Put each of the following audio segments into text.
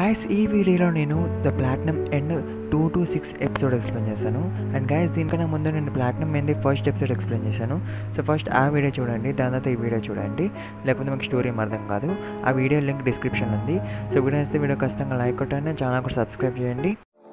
Guys ఈ వీడియోలో నేను the platinum end two to six episode explain చేశాను అండ్ గాయస్ దీనికన్నా ముందు నేను ప్లాటినం ఏంది ఫస్ట్ ఎపిసోడ్ ఎక్స్ప్లెయిన్ చేశాను సో ఫస్ట్ ఆ వీడియో చూడండి దాని తర్వాత ఈ వీడియో చూడండి లేకపోతే మీకు స్టోరీ ఏం అర్థం కాదు ఆ వీడియో లింక్ డిస్క్రిప్షన్ ఉంది సో వీడియో అయితే వీడియో ఖచ్చితంగా లైక్ కొట్టండి ఛానల్ కూడా సబ్స్క్రైబ్ చేయండి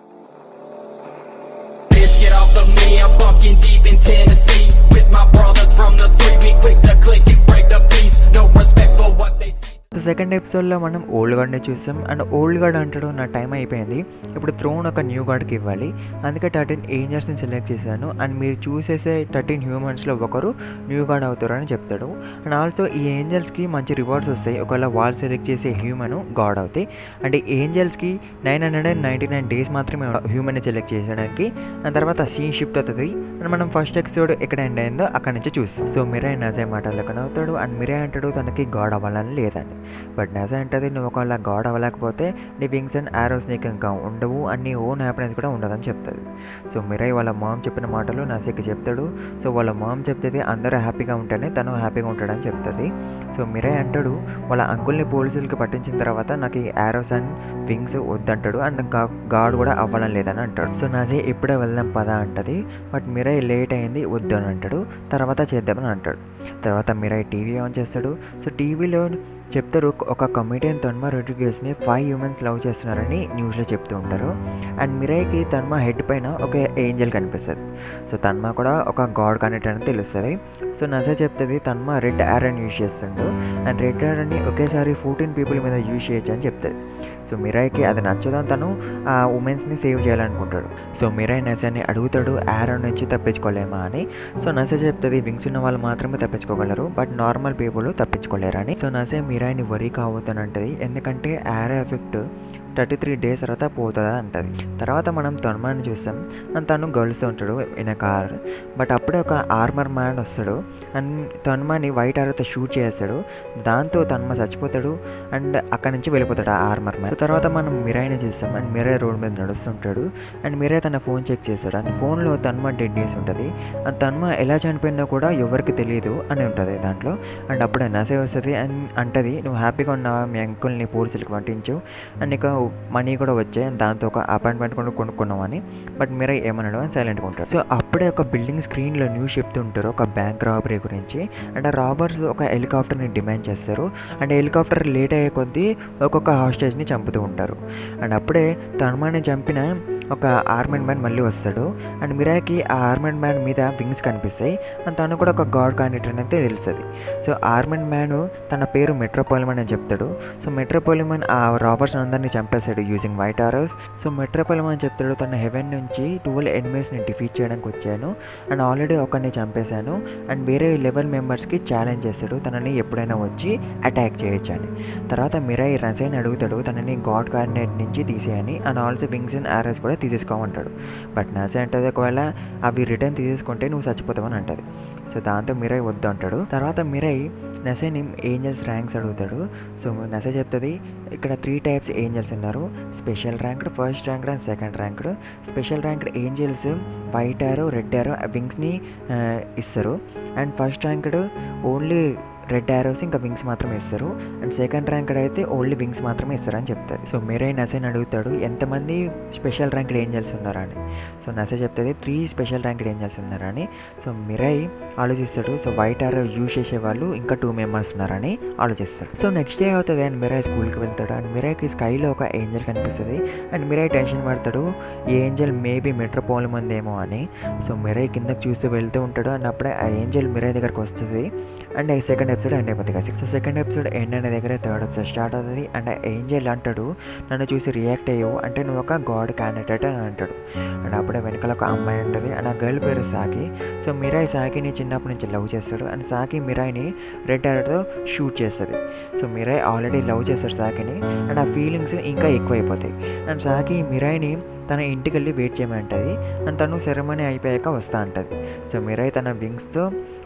Bitch, get off of me, I'm bunking deep in Tennessee With my brothers from the three, we quick to click and break the peace No respect for what they so second ఎపిసోడ్లో మనం old గార్డ్ని చూసాం and old gourd అంటాడు నా time అయిపోయింది ఇప్పుడు throne ఒక new గార్డ్కి ఇవ్వాలి అందుకే థర్టీన్ ఏంజర్స్ని సెలెక్ట్ చేశాను అండ్ మీరు చూసేసే థర్టీన్ హ్యూమన్స్లో ఒకరు న్యూ గార్డ్ అవుతారని చెప్తాడు అండ్ ఆల్సో ఈ ఏంజల్స్కి మంచి రివార్డ్స్ వస్తాయి ఒకవేళ వాళ్ళు సెలెక్ట్ చేసే హ్యూమన్ గాడ్ అవుతాయి అండ్ ఈ ఏంజల్స్కి nine hundred and ninety nine days మాత్రమే హ్యూమన్ని సెలెక్ట్ చేసడానికి అండ్ తర్వాత సీన్ షిఫ్ట్ అవుతుంది అండ్ మనం ఫస్ట్ ఎపిసోడ్ ఎక్కడ ఎండ్ అయిందో అక్కడ నుంచి చూస్తాం సో మిరే నజే మాటలకు అవుతాడు అండ్ మిరే అంటాడు తనకి గాడ్ అవ్వాలని లేదండి బట్ నజే అంటది నువ్వు ఒకవేళ గాడ్ అవ్వలేకపోతే నీ వింగ్స్ అండ్ ఆరోస్ నీకు ఇంకా ఉండవు అండ్ నీ ఓన్ హ్యాపీనెస్ కూడా ఉండదని చెప్తుంది సో మిరై వాళ్ళ మామ్ చెప్పిన మాటలు నజేకి చెప్తాడు సో వాళ్ళ మామ్ చెప్తుంది అందరూ హ్యాపీగా ఉంటేనే తను హ్యాపీగా ఉంటాడని చెప్తుంది సో మిరై అంటాడు వాళ్ళ అంకుల్ని పోలీసులకి పట్టించిన తర్వాత నాకు ఈ ఆరోస్ అండ్ వింగ్స్ వద్దంటాడు అండ్ గాడ్ కూడా అవ్వడం లేదని అంటాడు సో నజే ఇప్పుడే వెళ్దాం పదా అంటది బట్ మిరై లేట్ అయింది వద్దు అని అంటాడు తర్వాత చేద్దామని అంటాడు తర్వాత మిరై టీవీ ఆన్ చేస్తాడు సో టీవీలో చెప్తారు ఒక కమిడియన్ తన్మా రొడ్రిగేస్ని ఫైవ్ హ్యూమన్స్ లవ్ చేస్తున్నారని న్యూస్లో చెప్తూ ఉంటారు అండ్ మిరైకి తన్మా హెడ్ పైన ఒక ఏంజల్ కనిపిస్తుంది సో తన్మా కూడా ఒక గాడ్ కనెక్ట్ అని తెలుస్తుంది సో నజా చెప్తుంది తన్మా రెడ్ ఆరన్ యూజ్ చేస్తుండు అండ్ రెడ్ ఆరన్ని ఒకేసారి ఫోర్టీన్ పీపుల్ మీద యూజ్ చేయొచ్చు అని చెప్తుంది సో మిరాయ్కి అది నచ్చదని తను ఆ ఉమెన్స్ని సేవ్ చేయాలనుకుంటాడు సో మిరాయ్ నజాని అడుగుతాడు ఆరన్ నుంచి తప్పించుకోలేమా అని సో నజా చెప్తుంది వింగ్స్ ఉన్న వాళ్ళు మాత్రమే తప్పించుకోగలరు బట్ నార్మల్ పీపుల్ తప్పించుకోలేరని సో నజే మిరాయ్ని వరీ కావద్దనంటది ఎందుకంటే arrow effect thirty three days తర్వాత పోతుందా అంటది తర్వాత మనం తన్మాని చూస్తాం అండ్ తను గర్ల్స్తో ఉంటాడు ఇన్ కార్ బట్ అప్పుడే ఒక ఆర్మర్ మ్యాన్ వస్తాడు అండ్ తన్మాని వైట్ ఆర్తో షూట్ చేస్తాడు దాంతో తన్మ చచ్చిపోతాడు అండ్ అక్కడి నుంచి వెళ్ళిపోతాడు ఆ ఆర్మర్ మ్యాన్ తర్వాత మనం మిరాయిని చూస్తాం అండ్ మిరాయ్ రోడ్ మీద నడుస్తుంటాడు అండ్ మిరాయ్ తన ఫోన్ చెక్ చేస్తాడు అండ్ ఫోన్లో తన్మ డెడ్ న్యూస్ ఉంటుంది అండ్ తన్మ ఎలా చనిపోయిందో కూడా ఎవరికి తెలియదు అని ఉంటుంది దాంట్లో అండ్ అప్పుడే నసే వస్తుంది అండ్ అంటది నువ్వు హ్యాపీగా ఉన్నావా మీ అంకుల్ని పోలీసులకు పట్టించు అండ్ నీకు మనీ కూడా వచ్చాయి దాంతో ఒక అపాయింట్మెంట్ కూడా కొనుక్కున్నామని బట్ మీరే ఏమన్నాడు అని సైలెంట్గా ఉంటారు సో అప్పుడే ఒక బిల్డింగ్ స్క్రీన్లో న్యూస్ చెప్తుంటారు ఒక బ్యాంక్ రాబరీ గురించి అండ్ ఆ రాబర్స్ ఒక హెలికాప్టర్ని డిమాండ్ చేస్తారు అండ్ హెలికాప్టర్ లేట్ అయ్యే కొద్దీ ఒక్కొక్క హాస్టేజ్ని చంపుతూ ఉంటారు అండ్ అప్పుడే తన్మాని చంపిన ఒక ఆర్మెంట్ మ్యాన్ మళ్ళీ వస్తాడు అండ్ మిరాకి ఆ ఆర్మెంట్ మ్యాన్ మీద వింగ్స్ కనిపిస్తాయి అండ్ తను కూడా ఒక గాడ్ కాండిడేట్ అయితే తెలుస్తుంది సో ఆర్మెంట్ మ్యాన్ తన పేరు మెట్రోపాలిమన్ అని చెప్తాడు సో మెట్రోపాలిమన్ ఆ రాబర్స్ అందరినీ చంపేస్తాడు using white arrows so Metropoliman చెప్తాడు తన హెవెన్ నుంచి ట్వెల్వ్ ఎనిమీస్ని డిఫీట్ చేయడానికి వచ్చాను అండ్ ఆల్రెడీ ఒకరిని చంపేశాను అండ్ వేరే లెవెల్ మెంబర్స్కి ఛాలెంజ్ చేస్తాడు తనని ఎప్పుడైనా వచ్చి అటాక్ చేయొచ్చు అని తర్వాత మిరాయి రసైన్ అడుగుతాడు తనని గాడ్ కార్డినేట్ నుంచి తీసేయని and also wings and arrows కూడా తీసేసుకోమంటాడు బట్ నసే అంటది ఒకవేళ అవి రిటర్న్ తీసేసుకుంటే నువ్వు చచ్చిపోతావని అంటది సో దాంతో మిరై వద్దు అంటాడు తర్వాత మిరై నసేని ఏంజల్స్ ర్యాంక్స్ అడుగుతాడు సో నసే చెప్తుంది ఇక్కడ త్రీ టైప్స్ ఏంజల్స్ ఉన్నారు special ranked first ranked and second ranked special ranked angels white arrow red arrow వింగ్స్ని ఇస్తారు and first ranked only red arrows ఇంకా వింగ్స్ మాత్రమే ఇస్తారు అండ్ సెకండ్ ర్యాంక్డ్ అయితే ఓన్లీ వింగ్స్ మాత్రమే ఇస్తారని చెప్తుంది సో మిరై నసేన్ అడుగుతాడు ఎంతమంది స్పెషల్ ర్యాంక్డ్ ఏంజల్స్ ఉన్నారని సో నసే చెప్తుంది త్రీ స్పెషల్ ర్యాంక్డ్ ఏంజల్స్ ఉన్నారని సో మిరై ఆలోచిస్తాడు సో వైట్ ఆరో యూజ్ చేసే వాళ్ళు ఇంకా టూ మెంబర్స్ ఉన్నారని ఆలోచిస్తాడు సో నెక్స్ట్ డే అవుతుంది అండ్ మిరై స్కూల్కి వెళ్తాడు అండ్ మిరైకి స్కైలో ఒక ఏంజల్ కనిపిస్తుంది అండ్ మిరై టెన్షన్ పడతాడు ఈ ఏంజల్ మేబీ మెట్రోపోలం ఉందేమో అని సో మిరై కిందకి చూస్తూ వెళ్తూ ఉంటాడు అండ్ అప్పుడే ఆ ఏంజల్ మిరై దగ్గరకు వస్తుంది అండ్ సెకండ్ ఎపిసోడ్ ఎండ్ అయిపోతుంది కదా సో సెకండ్ ఎపిసోడ్ ఎండ్ అయిన దగ్గర థర్డ్ ఎపిసోడ్ స్టార్ట్ అవుతుంది అండ్ ఏంజల్ అంటాడు నన్ను చూసి రియాక్ట్ అయ్యవు అంటే నువ్వు ఒక గాడ్ క్యాండిడేట్ అని అంటాడు అండ్ అప్పుడే వెనకాల ఒక అమ్మాయి ఉంటుంది అండ్ ఆ గర్ల్ పేరు సాకి సో మిరాయి సాకిని చిన్నప్పటి నుంచి లవ్ చేస్తాడు అండ్ సాకి మిరాయిని రెడ్ ఆర్తో షూట్ చేస్తుంది సో మిరాయి ఆల్రెడీ లవ్ చేస్తాడు సాకిని అండ్ ఆ ఫీలింగ్స్ ఇంకా ఎక్కువైపోతాయి అండ్ సాకి మిరాయిని తన ఇంటికి వెళ్ళి వెయిట్ చేయమంటుంది అండ్ తను సెరమనీ అయిపోయాక వస్తా అంటుంది సో మిరాయి తన వింగ్స్తో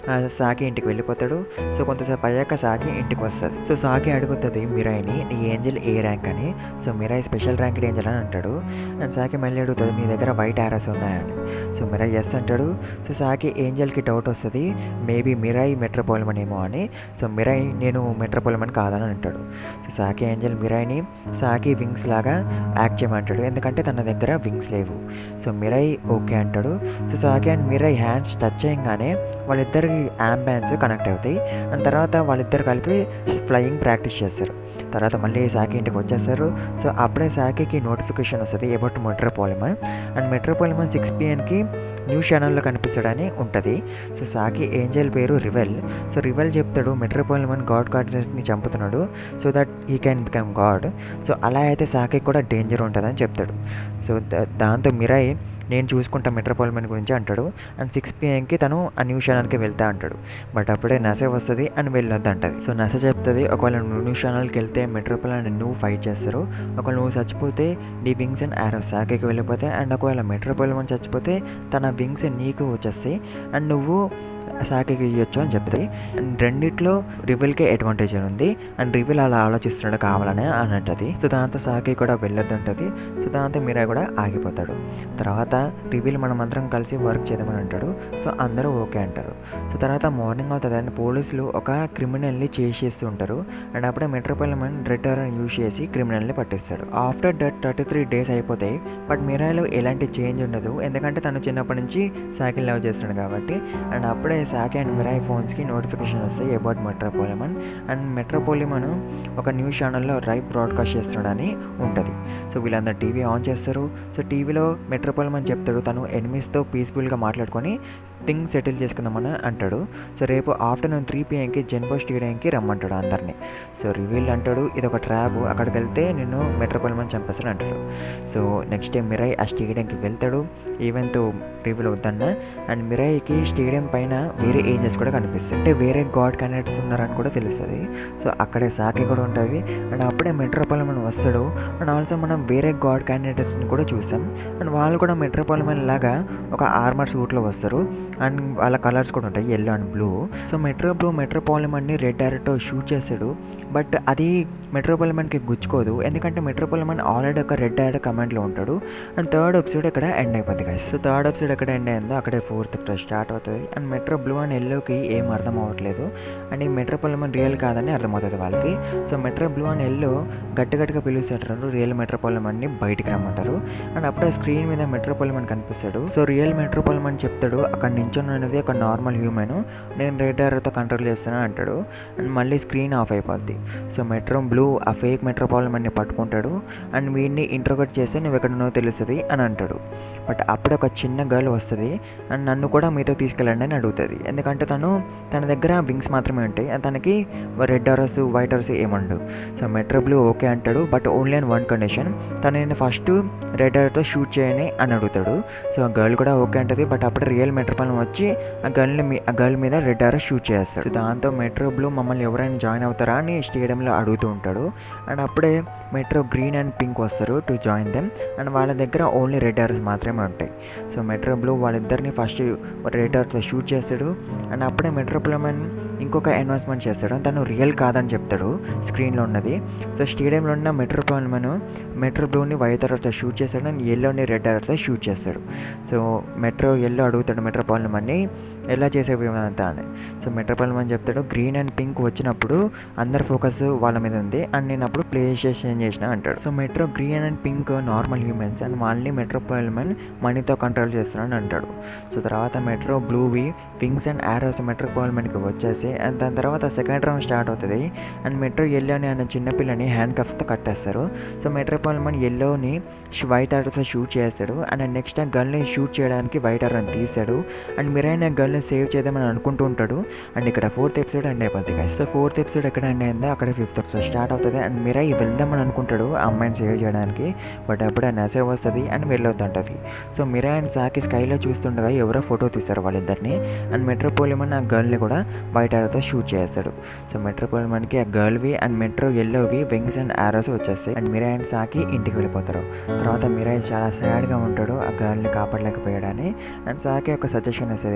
ఆ సాకి ఇంటికి వెళ్ళిపోతాడు సో కొంతసేపు అయ్యాక సాకి ఇంటికి వస్తుంది సో సాకి అడుగుతుంది మిరాయిని నీ ఏంజల్ ఏ ర్యాంక్ అని so Mirai special rank angel అని అంటాడు అండ్ సాకి మళ్ళీ అడుగుతుంది నీ దగ్గర వైట్ ఆరస్ ఉన్నాయని సో మిరాయి ఎస్ అంటాడు సో సాకి ఏంజల్కి డౌట్ వస్తుంది మేబీ మిరాయి మెట్రోపోలమన్ ఏమో అని సో మిరాయి నేను మెట్రోపోలమన్ కాదని అంటాడు సో సాకి ఏంజల్ మిరాయిని సాకి వింగ్స్ లాగా యాక్ట్ చేయమంటాడు ఎందుకంటే తన దగ్గర వింగ్స్ లేవు సో మిరాయి ఓకే అంటాడు so Saki and Mirai hands touch చేయగానే వాళ్ళిద్దరికి అంబాన్స్ కనెక్ట్ అవుతాయి అండ్ తర్వాత వాళ్ళిద్దరు కలిపి ఫ్లయింగ్ ప్రాక్టీస్ చేస్తారు తర్వాత మళ్ళీ సాకి ఇంటికి వచ్చేస్తారు సో అప్పుడే సాకికి నోటిఫికేషన్ వస్తుంది about Metropoliman and Metropoliman six పిఎన్కి న్యూస్ ఛానల్లో కనిపిస్తాడని ఉంటుంది సో సాకి ఏంజల్ పేరు రివెల్ సో రివెల్ చెప్తాడు మెట్రోపాలిమన్ గాడ్ కార్డినర్స్ని చంపుతున్నాడు so that he can become god so అలా అయితే సాకి కూడా డేంజర్ ఉంటుందని చెప్తాడు సో దా- దాంతో మిరాయి నేను చూసుకుంటా మెట్రోపాలిమన్ గురించి అంటాడు అండ్ సిక్స్ పిఎంకి తను ఆ న్యూస్ ఛానల్కి వెళ్తా అంటాడు బట్ అప్పుడే నసే వస్తుంది అండ్ వెళ్ళొద్దు అంటది సో నస చెప్తుంది ఒకవేళ నువ్వు న్యూస్ ఛానల్కి వెళ్తే మెట్రోపాలిమన్ నువ్వు ఫైట్ చేస్తారు ఒకవేళ నువ్వు చచ్చిపోతే నీ వింగ్స్ అండ్ ఆరో సాకేకి వెళ్ళిపోతే అండ్ ఒకవేళ మెట్రోపాలిమన్ చచ్చిపోతే తన వింగ్స్ నీకు వచ్చేస్తాయి అండ్ నువ్వు సాకేకి ఇవ్వచ్చు అని చెప్తుంది అండ్ రెండిట్లో రివెల్కే అడ్వాంటేజ్ అని ఉంది అండ్ రివెల్ అలా ఆలోచిస్తున్నాడు కావాలని అని అంటది సో దాంతో సాకి కూడా వెళ్ళొద్దు అంటది సో దాంతో మీరా కూడా ఆగిపోతాడు తర్వాత రివీల్ మనం అందరం కలిసి వర్క్ చేద్దామని అంటాడు సో అందరూ ఓకే అంటారు సో తర్వాత మార్నింగ్ అవుతుంది అండ్ పోలీసులు ఒక క్రిమినల్ని చేసేస్తూ ఉంటారు అండ్ అప్పుడే మెట్రోపాలిమన్ రెటర్ యూజ్ చేసి క్రిమినల్ని పట్టిస్తాడు after that thirty three days అయిపోతాయి బట్ మిరాయిలో ఎలాంటి చేంజ్ ఉండదు ఎందుకంటే తను చిన్నప్పటి నుంచి సాకిల్ లవ్ చేస్తున్నాడు కాబట్టి అండ్ అప్పుడే సాకి అండ్ మిరాయి ఫోన్స్కి నోటిఫికేషన్ వస్తాయి అబౌట్ మెట్రోపోలిమన్ అండ్ మెట్రోపోలిమన్ ఒక న్యూస్ ఛానల్లో రైవ్ బ్రాడ్కాస్ట్ చేస్తున్నాడని ఉంటుంది సో వీళ్ళందరూ టీవీ ఆన్ చేస్తారు సో టీవీలో మెట్రోపోలిమన్ చెప్తాడు తను ఎనిమిస్తో పీస్ఫుల్గా మాట్లాడుకొని థింగ్స్ సెటిల్ చేసుకుందామని అంటాడు సో రేపు ఆఫ్టర్నూన్ త్రీ పిఎంకి జెన్బో స్టేడియంకి రమ్మంటాడు అందరినీ సో రివీల్ అంటాడు ఇది ఒక ట్రాప్ అక్కడికి వెళ్తే నిన్ను మెట్రోపాలిమన్ చంపేస్తాడు అంటాడు సో నెక్స్ట్ డే మిరాయ్ ఆ స్టేడియంకి వెళ్తాడు ఈవెంట్ రివీల్ వద్దన్న అండ్ మిరాయికి స్టేడియం పైన వేరే ఏంజెస్ కూడా కనిపిస్తాయి అంటే వేరే గాడ్ క్యాండిడేట్స్ ఉన్నారని కూడా తెలుస్తుంది సో అక్కడే సాకి కూడా ఉంటుంది అండ్ అప్పుడే మెట్రోపాలిమన్ వస్తాడు అండ్ ఆల్సో మనం వేరే గాడ్ క్యాండిడేట్స్ని కూడా చూసాం అండ్ వాళ్ళు కూడా మెట్రోపాలిమన్ లాగా ఒక ఆర్మర్ సూట్లో వస్తారు అండ్ వాళ్ళ కలర్స్ కూడా ఉంటాయి yellow and blue so metro blue మెట్రోపాలిమన్ని రెడ్ డైరెక్ట్ షూట్ చేస్తాడు బట్ అది మెట్రోపాలిమన్కి గుచ్చుకోదు ఎందుకంటే మెట్రోపాలిమన్ ఆల్రెడీ ఒక రెడ్ డైరెక్ట్ కమెంట్లో ఉంటాడు అండ్ థర్డ్ ఎపిసోడ్ ఇక్కడ ఎండ్ అయిపోద్ది guys సో థర్డ్ ఎపిసోడ్ ఎక్కడ ఎండ్ అయిందో అక్కడే ఫోర్త్ ఎపిసోడ్ స్టార్ట్ అవుతుంది అండ్ మెట్రో బ్లూ అండ్ ఎల్లోకి ఏం అర్థం అవ్వట్లేదు అండ్ ఈ మెట్రోపాలిమన్ రియల్ కాదని అర్థమవుతుంది వాళ్ళకి so metro blue and yellow గట్టి గట్టిగా పిలుస్తారు రియల్ మెట్రోపాలిమన్ని బయటికి రమ్మంటారు అండ్ అప్పుడే స్క్రీన్ మీద మెట్రోపాలిమన్ కనిపిస్తాడు సో రియల్ మెట్రోపాలిమన్ చెప్తాడు అక్కడ నించొని అనేది ఒక నార్మల్ హ్యూమన్ నేను రేడర్తో కంట్రోల్ చేస్తాను అంటాడు అండ్ మళ్ళీ స్క్రీన్ ఆఫ్ అయిపోద్ది సో మెట్రో బ్లూ ఆ ఫేక్ మెట్రోపాలిమన్ని పట్టుకుంటాడు అండ్ వీడిని ఇంట్రోగట్ చేస్తే నువ్వు ఎక్కడున్నో తెలుస్తుంది అని అంటాడు బట్ అప్పుడే ఒక చిన్న గర్ల్ వస్తుంది అండ్ నన్ను కూడా మీతో తీసుకెళ్ళండి అని అడుగుతుంది ఎందుకంటే తను తన దగ్గర వింగ్స్ మాత్రమే ఉంటాయి అండ్ తనకి రెడ్ హారస్ వైట్ హారస్ ఏముండవు సో మెట్రో బ్లూ ఓకే అంటాడు but only and one condition తను నేను ఫస్ట్ రెడ్ హార్తో షూట్ చేయని అని అడుగుతాడు సో ఆ గర్ల్ కూడా ఓకే అంటది బట్ అప్పుడు రియల్ మెట్రోపాలం వచ్చి ఆ గర్ల్ని మీ ఆ గర్ల్ మీద రెడ్ హార్ షూట్ చేస్తాడు సో దాంతో మెట్రో బ్లూ మమ్మల్ని ఎవరైనా జాయిన్ అవుతారా అని స్టేడియంలో అడుగుతూ ఉంటాడు అండ్ అప్పుడే మెట్రో గ్రీన్ అండ్ పింక్ వస్తారు టు జాయిన్ దెమ్ అండ్ వాళ్ళ దగ్గర ఓన్లీ రెడ్ హార్స్ మాత్రమే ఉంటాయి సో మెట్రో బ్లూ వాళ్ళిద్దరిని ఫస్ట్ రెడ్ హార్తో షూట్ చేస్తాడు అండ్ అప్పుడే మెట్రోప్లమన్ ఇంకొక అనౌన్స్మెంట్ చేస్తాడు తను రియల్ కాదని చెప్తాడు స్క్రీన్లో ఉన్నది సో స్టేడియంలో ఉన్న మెట్రోపాలిమన్ మెట్రో బ్లూని వైట్ తర్వాత షూట్ చేస్తాడు అండ్ ఎల్లోని రెడ్ తర్వాత షూట్ చేస్తాడు సో మెట్రో ఎల్లో అడుగుతాడు మెట్రోపాలిమన్ని ఎలా చేసేవి అంతా అని సో మెట్రోపాలిమన్ చెప్తాడు గ్రీన్ అండ్ పింక్ వచ్చినప్పుడు అందరి ఫోకస్ వాళ్ళ మీద ఉంది అండ్ నేను అప్పుడు ప్లే స్టేషన్ చేసిన అంటాడు so metro green and pink normal humans and వాళ్ళని మెట్రోపాలిమన్ మనీతో కంట్రోల్ చేస్తున్నాను అంటాడు సో తర్వాత మెట్రో బ్లూవి వింగ్స్ అండ్ ఆరోస్ మెట్రోపాలిమన్కి వచ్చేసి అండ్ దాని తర్వాత సెకండ్ రౌండ్ స్టార్ట్ అవుతుంది అండ్ మెట్రో ఎల్లోని అన్న చిన్నపిల్లని హ్యాండ్ కఫ్స్తో కట్టేస్తారు సో మెట్రోపాలిమన్ ఎల్లోని వైట్ ఆర్తో షూట్ చేస్తాడు అండ్ నెక్స్ట్ ఆ గర్ల్ని షూట్ చేయడానికి వైట్ ఆర్ అని తీస్తాడు అండ్ మిరైన్ ఆ గర్ల్ని సేవ్ చేద్దామని అనుకుంటూ ఉంటాడు అండ్ ఇక్కడ ఫోర్త్ ఎపిసోడ్ ఎండ్ అయిపోద్ది guys. సో ఫోర్త్ ఎపిసోడ్ ఎక్కడ ఎండ్ అయిందో అక్కడ ఫిఫ్త్ ఎపిసోడ్ స్టార్ట్ అవుతుంది అండ్ మిరై వెళ్దామని అనుకుంటాడు ఆ అమ్మాయిని సేవ్ చేయడానికి బట్ అప్పుడే నసే వస్తుంది అండ్ వెళ్ళొద్దంటది సో మిరా అండ్ సాకి స్కైలో చూస్తుండగా ఎవరో ఫోటో తీస్తారు వాళ్ళిద్దరిని అండ్ మెట్రోపోలిమన్ ఆ గర్ల్ని కూడా బయట ఆరోతో షూట్ చేస్తాడు సో మెట్రోపోలిమన్కి ఆ గర్ల్వి అండ్ మెట్రో ఎల్లోవి వింగ్స్ అండ్ ఆరోస్ వచ్చేస్తాయి అండ్ మిరా అండ్ సాకి ఇంటికి వెళ్ళిపోతారు తర్వాత మిరాయ్ చాలా సాడ్గా ఉంటాడు ఆ గర్ల్ని కాపాడలేకపోయాడని అండ్ సాకి ఒక సజెషన్ వస్తుంది వేరే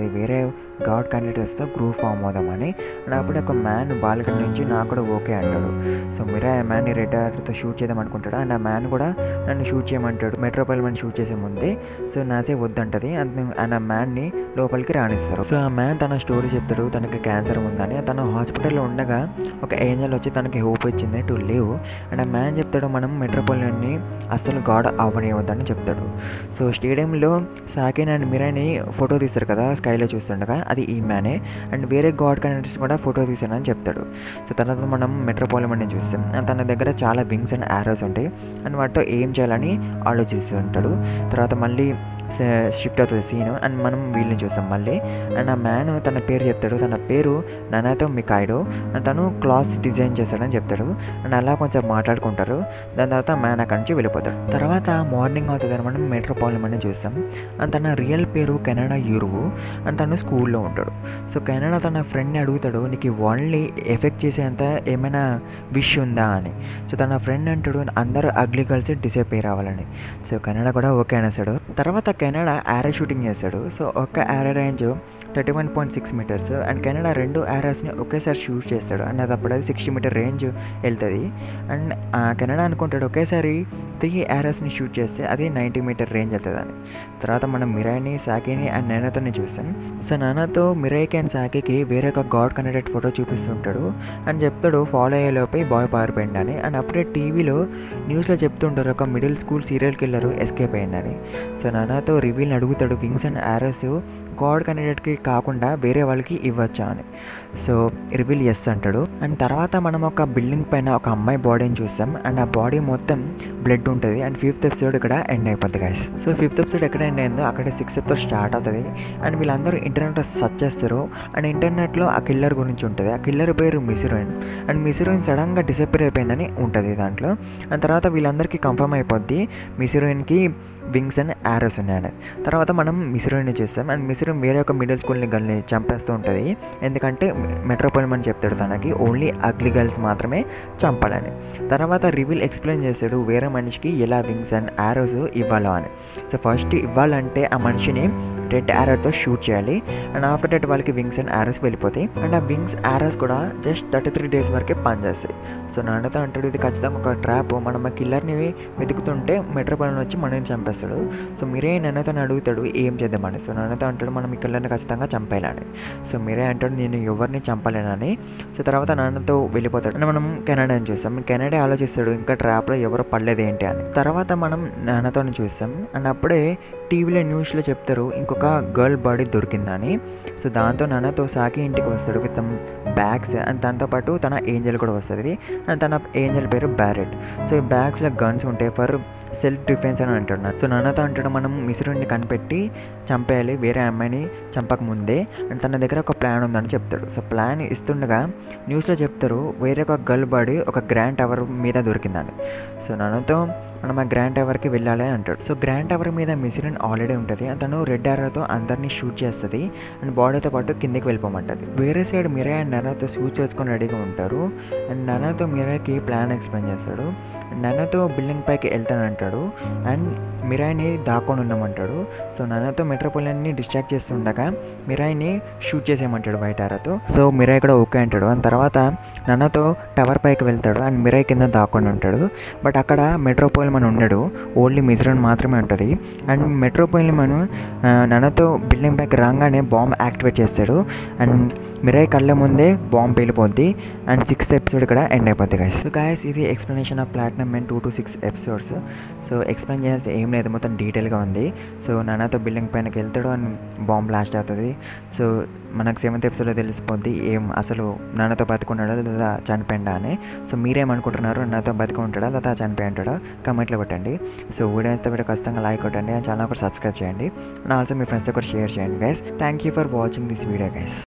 గాడ్ క్యాండిడేట్స్తో గ్రూప్ ఫామ్ అవుదామని అండ్ అప్పుడు ఒక మ్యాన్ బాల్కనీ నుంచి నాకు కూడా ఓకే అంటాడు సో మీరే ఆ మ్యాన్ని రెడ్ ఆర్తో షూట్ చేద్దాం అనుకుంటాడు అండ్ ఆ మ్యాన్ కూడా నన్ను షూట్ చేయమంటాడు మెట్రోపాలిమన్ షూట్ చేసే ముందే సో నాసే వద్దంటది అండ్ అండ్ ఆ మ్యాన్ని లోపలికి రాణిస్తారు సో ఆ మ్యాన్ తన స్టోరీ చెప్తాడు తనకి క్యాన్సర్ ఉందని తను హాస్పిటల్లో ఉండగా ఒక ఏంజల్ వచ్చి తనకి హోప్ ఇచ్చింది టు లివ్ అండ్ ఆ మ్యాన్ చెప్తాడు మనం మెట్రోపాలియన్ని అస్సలు గాడ్ అవ్వనివ్వద్దని చెప్తాడు సో స్టేడియంలో సాకిన్ అండ్ మిరాని ఫోటో తీస్తారు కదా స్కైలో చూస్తుండగా అది ఈ మ్యానే అండ్ వేరే గాడ్ క్యాండిడేట్స్ కూడా ఫోటో తీసానని చెప్తాడు సో తర్వాత మనం మెట్రోపాలిమన్ని చూస్తాం అండ్ తన దగ్గర చాలా వింగ్స్ అండ్ ఆరోస్ ఉంటాయి అండ్ వాటితో ఏం చేయాలని ఆలోచిస్తూ ఉంటాడు తర్వాత మళ్ళీ షిఫ్ట్ అవుతుంది సీన్ అండ్ మనం వీళ్ళని చూస్తాం మళ్ళీ అండ్ ఆ మ్యాన్ తన పేరు చెప్తాడు తన పేరు ననాతో మికాయిడో అండ్ తను క్లాస్ డిజైన్ చేస్తాడని చెప్తాడు అండ్ అలా కొంచెం మాట్లాడుకుంటారు దాని తర్వాత మ్యాన్ అక్కడి నుంచి వెళ్ళిపోతాడు తర్వాత మార్నింగ్ అవుతుంది మనం మెట్రోపాలిమన్ చూస్తాం అండ్ తన రియల్ పేరు కెనడా యూరువు అండ్ తను స్కూల్లో ఉంటాడు సో కెనడా తన ఫ్రెండ్ని అడుగుతాడు నీకు ఈ వరల్డ్ని ఎఫెక్ట్ చేసేంత ఏమైనా విష్ ఉందా అని సో తన ఫ్రెండ్ అంటాడు అందరూ అగ్లీ గర్ల్స్ డిసైపేర్ అవ్వాలని సో కెనడా కూడా ఓకే అనేసాడు తర్వాత కెనడా యారో షూటింగ్ చేస్తాడు సో ఒక్క arrow range thirty one point six meters and Kanade రెండు యారోస్ని ఒకేసారి షూట్ చేస్తాడు అండ్ అది అప్పుడు అది సిక్స్టీ మీటర్ రేంజ్ వెళ్తుంది అండ్ కెనడా అనుకుంటాడు ఒకేసారి త్రీ యారోస్ని షూట్ చేస్తే అది నైంటీ మీటర్ రేంజ్ వెళ్తుంది అని తర్వాత మనం మిరాయిని సాకిని అండ్ నానాతోని చూస్తాం సో నానాతో మిరాయికి అండ్ సాకికి వేరే ఒక గాడ్ కనెక్టెడ్ ఫోటో చూపిస్తుంటాడు అండ్ చెప్తాడు ఫాలో అయ్యేలోపే బాయ్ పారిపోయింది అని అండ్ అప్పుడే టీవీలో న్యూస్లో చెప్తుంటారు ఒక middle school serial killer escape అయిందని సో నానాతో రివీల్ని అడుగుతాడు వింగ్స్ అండ్ యారోస్ గాడ్ కనెక్టెడ్కి కాకుండా వేరే వాళ్ళకి ఇవ్వచ్చా అని సో రివీల్ ఎస్ అంటాడు అండ్ తర్వాత మనం ఒక బిల్డింగ్ పైన ఒక అమ్మాయి బాడీని చూస్తాం అండ్ ఆ బాడీ మొత్తం బ్లడ్ ఉంటుంది అండ్ ఫిఫ్త్ ఎపిసోడ్ ఇక్కడ ఎండ్ అయిపోద్ది గైస్ సో ఫిఫ్త్ ఎపిసోడ్ ఎక్కడ ఎండ్ అయిందో అక్కడ సిక్స్త్ ఎపిసోడ్ స్టార్ట్ అవుతుంది అండ్ వీళ్ళందరూ ఇంటర్నెట్లో సర్చ్ చేస్తారు అండ్ ఇంటర్నెట్లో ఆ కిల్లర్ గురించి ఉంటుంది ఆ కిల్లర్ పేరు మిసిరోయిన్ అండ్ మిసిరోయిన్ సడన్గా డిసప్పేర్ అయిపోయిందని ఉంటుంది దాంట్లో అండ్ తర్వాత వీళ్ళందరికీ కన్ఫర్మ్ అయిపోద్ది మిసిరోయిన్కి వింగ్స్ అండ్ యారోస్ ఉన్నాయని తర్వాత మనం మిసిరోయిన్ని చూస్తాం అండ్ మిసిరోయిన్ వేరే ఒక మిడిల్ స్కూల్ని గల్ని చంపేస్తూ ఉంటుంది ఎందుకంటే మెట్రోపాలిమన్ చెప్తాడు తనకి ఓన్లీ అగ్లీ గర్ల్స్ మాత్రమే చంపాలని తర్వాత రివీల్ ఎక్స్ప్లెయిన్ చేస్తాడు వేరే మనిషికి ఎలా వింగ్స్ అండ్ యారోస్ ఇవ్వాలో అని సో ఫస్ట్ ఇవ్వాలంటే ఆ మనిషిని రెడ్ యారోతో షూట్ చేయాలి అండ్ ఆఫ్టర్ దట్ వాళ్ళకి వింగ్స్ అండ్ యారోస్ వెళ్ళిపోతాయి అండ్ ఆ వింగ్స్ యారోస్ కూడా జస్ట్ థర్టీ త్రీ డేస్ వరకే పనిచేస్తాయి సో నాన్నతో అంటాడు ఇది ఖచ్చితంగా ఒక ట్రాప్ మనం ఆ కిల్లర్ని వెతుకుతుంటే మెట్రోపాలిన్ వచ్చి మనని చంపేస్తాడు సో మీరే నాన్నతో అడుగుతాడు ఏం చేద్దామని సో నాన్నతో అంటాడు మనం ఈ కిల్లర్ని ఖచ్చితంగా చంపేయాలని సో మీరే అంటాడు నేను ఎవరిని చంపలేనని సో తర్వాత నాన్నతో వెళ్ళిపోతాడు అండ్ మనం కెనడాని చూస్తాం కెనడా ఆలోచిస్తాడు ఇంకా ట్రాప్లో ఎవరు పడలేదు ఏంటి అని తర్వాత మనం నాన్నతో చూస్తాం అండ్ అప్పుడే టీవీలో న్యూస్లో చెప్తారు ఇంకొక గర్ల్ బాడీ దొరికిందని సో దాంతో నాన్నతో సాకి ఇంటికి వస్తాడు విత్ బ్యాగ్స్ అండ్ దాంతోపాటు తన ఏంజల్ కూడా వస్తుంది అండ్ తన ఏంజల్ పేరు బ్యారెట్ సో ఈ బ్యాగ్స్లో గన్స్ ఉంటాయి ఫర్ సెల్ఫ్ డిఫెన్స్ అని అంటున్నాడు సో నాన్నతో అంటాడు మనం మిశ్రుడిని కనిపెట్టి చంపేయాలి వేరే అమ్మాయిని చంపక ముందే అండ్ తన దగ్గర ఒక ప్లాన్ ఉందని చెప్తాడు సో ప్లాన్ ఇస్తుండగా న్యూస్లో చెప్తారు వేరే ఒక గర్ల్ బాడీ ఒక గ్రాండ్ టవర్ మీద దొరికిందని సో నాన్నతో మనం ఆ గ్రాండ్ టవర్కి వెళ్ళాలి అని అంటాడు సో గ్రాండ్ టవర్ మీద మిసిరిన్ ఆల్రెడీ ఉంటుంది తను రెడ్ ఆరోతో అందరినీ షూట్ చేస్తుంది అండ్ బాడీతో పాటు కిందికి వెళ్ళిపోమంటుంది వేరే side Mira and Nanato shoot చేసుకొని రెడీగా ఉంటారు అండ్ ననాతో మిరాకి ప్లాన్ ఎక్స్ప్లెయిన్ చేస్తాడు నన్నతో బిల్డింగ్ పైకి వెళ్తానంటాడు అండ్ మిరాయిని దాక్కొని ఉండమంటాడు సో నన్నతో మెట్రోపాలియన్ని డిస్ట్రాక్ట్ చేస్తుండగా మిరాయిని షూట్ చేసేయమంటాడు వైట్ ఆరాతో సో మిరాయి కూడా ఓకే అంటాడు అండ్ తర్వాత నన్నతో టవర్ పైకి వెళ్తాడు అండ్ మిరాయి కింద దాక్కొని ఉంటాడు బట్ అక్కడ మెట్రోపాలిమన్ ఉండడు ఓన్లీ మిజ్రన్ మాత్రమే ఉంటుంది అండ్ మెట్రోపాలిమన్ నన్నతో బిల్డింగ్ పైకి రాగానే బాంబ్ యాక్టివేట్ చేస్తాడు అండ్ మిరాయి కళ్ళ ముందే బాంబ్ పేలిపోద్ది అండ్ సిక్స్త్ ఎపిసోడ్ ఇక్కడ ఎండ్ అయిపోద్ది గాయస్ సో గాయస్ ఇది explanation of Platinum End two to six episodes so explain చేయాల్సి ఏం లేదు మొత్తం డీటెయిల్గా ఉంది సో నాన్నతో బిల్డింగ్ పైనకి వెళ్తాడు అండ్ బాంబ్ బ్లాస్ట్ అవుతుంది సో మనకు సెవెంత్ ఎపిసోడ్లో తెలిసిపోద్ది ఏం అసలు నాన్నతో బతుకున్నాడా లేదా చనిపోయిందా అని సో మీరేమనుకుంటున్నారు నాతో బతికి ఉంటాడా లేదా చనిపోయి ఉంటాడా కమెంట్లో పెట్టండి సో వీడియో అయితే మీరు ఖచ్చితంగా లైక్ కొట్టండి అండ్ ఛానల్ కూడా సబ్స్క్రైబ్ చేయండి అండ్ ఆల్సో మీ ఫ్రెండ్స్ కూడా షేర్ చేయండి guys thank you for watching this video guys